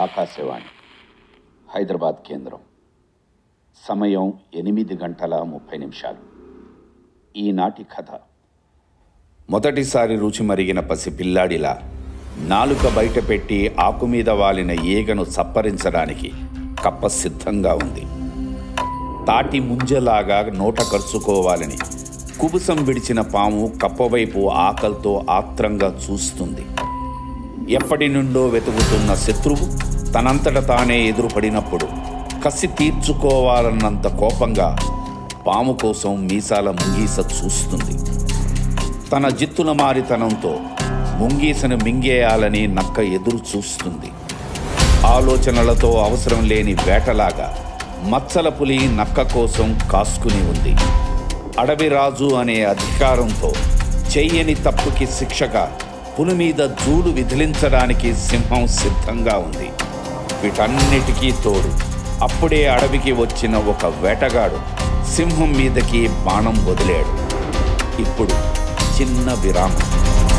ఆకాశవాణి హైదరాబాద్ కేంద్రం సమయం ఎనిమిది గంటల ముప్పై నిమిషాలు ఈనాటి కథ మొదటిసారి రుచి మరిగిన పసి పిల్లాడిలా నాలుక బయట పెట్టి ఆకు మీద వాలిన ఈగను సప్పరించడానికి కప్ప సిద్ధంగా ఉంది తాటి ముంజలాగా నోట కరుచుకోవాలని కుబుసం విడిచిన పాము కప్పవైపు ఆకలితో ఆత్రంగా చూస్తుంది ఎప్పటి నుండో వెతుకుతున్న శత్రువు తనంతట తానే ఎదురుపడినప్పుడు కసి తీర్చుకోవాలన్నంత కోపంగా పాము కోసం మీసాల ముంగీస చూస్తుంది తన జిత్తుల మారితనంతో ముంగీసను మింగేయాలని నక్క ఎదురు చూస్తుంది ఆలోచనలతో అవసరం లేని వేటలాగా మచ్చల పులి నక్క కోసం కాసుకుని ఉంది అడవి రాజు అనే అధికారంతో చెయ్యని తప్పుకి శిక్షగా పులి మీద జూలు విధిలించడానికి సింహం సిద్ధంగా ఉంది వీటన్నిటికీ తోడు అప్పుడే అడవికి వచ్చిన ఒక వేటగాడు సింహం మీదకి బాణం వదిలాడు ఇప్పుడు చిన్న విరామం